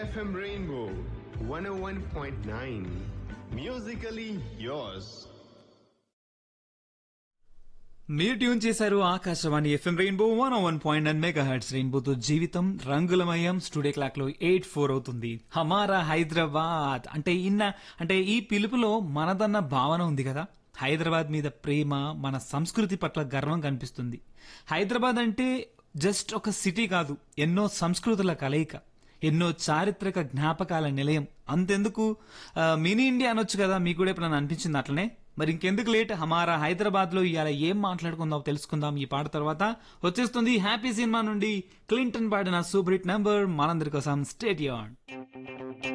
FM Rainbow 101.9. Musically yours. మీరు tune చేశారు Akashvani FM rainbow one one point nine megahertz రెయిన్బోతో జీవితం రంగులమయం స్టూడియో క్లాక్ లో ఎయిట్ ఫోర్ అవుతుంది హమారా హైదరాబాద్ అంటే ఇన్న అంటే ఈ పిలుపులో మనదన్న భావన ఉంది కదా హైదరాబాద్ మీద ప్రేమ మన సంస్కృతి పట్ల గర్వం కనిపిస్తుంది హైదరాబాద్ అంటే జస్ట్ ఒక సిటీ కాదు ఎన్నో సంస్కృతుల కలయిక ఎన్నో చారిత్రక జ్ఞాపకాల నిలయం అంతెందుకు ఆ, మినీ ఇండియా అనొచ్చు కదా మీకు కూడా ఎప్పుడైనా అనిపించింది అట్లనే మరి ఇంకెందుకు లేట్ హమారా హైదరాబాద్ లో ఇవాళ ఏం మాట్లాడుకుందాం తెలుసుకుందాం ఈ పాట తర్వాత వచ్చేస్తుంది హ్యాపీ సినిమా నుండి క్లింటన్ పాడిన సూపర్ హిట్ నెంబర్ మనందరి కోసం స్టేట్